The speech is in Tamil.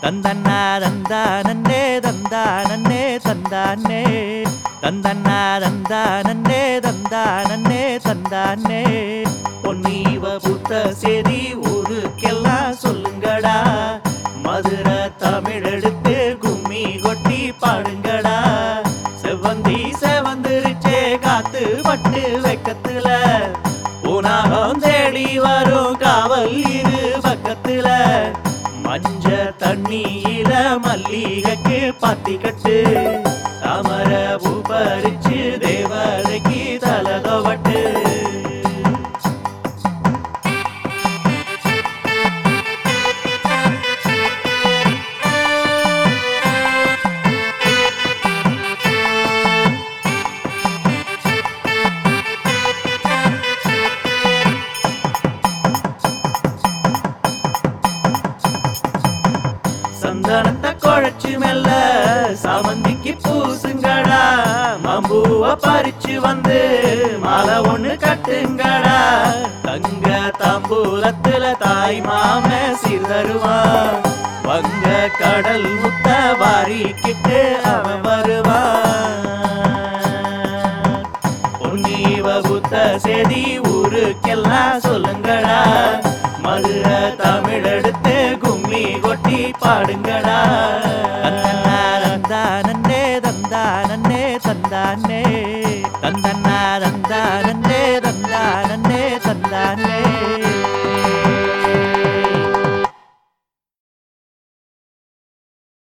தந்தன்னா தந்தானே தந்தானே தந்தானே தந்தன்னா தந்தானே தந்தானே தந்தானே பொன்னீவ புத்த செய்தி ஊருக்கெல்லாம் சொல்லுங்கடா மதுரை தமிழ் எடுத்து கும்மி கொட்டி பாடுங்கடா செவ்வந்தி செவந்திருச்சே காத்து பட்டு வெக்கத்துல உணகம் தேடி வரும் காவல் இரு பக்கத்துல மஞ்ச தண்ணியில மல்லிகைக்கு பாத்தி கட்டு தாமர பூ பறிச்சு தேவதைக்கு தலதவட்டு சந்தனத்தை குழைச்சு மெல்ல சாமந்திக்கு பூசுங்கடா மம்பூவ பறிச்சு வந்து மாலை ஒண்ணு கட்டுங்கடா தங்க தாம்பூலத்துல தாய் மாம சீர்தருவான் வங்க கடல் முத்த வாரிக்கிட்டு அவன் வருவான் பொன்னீவ புத்த செடி ஊருக்கெல்லாம் சொல்லுங்கடா மதுரை தமிழ் எடுத்து கும்மி கொட்டி பாடுங்கடா தந்தானே தந்தானே தந்தானே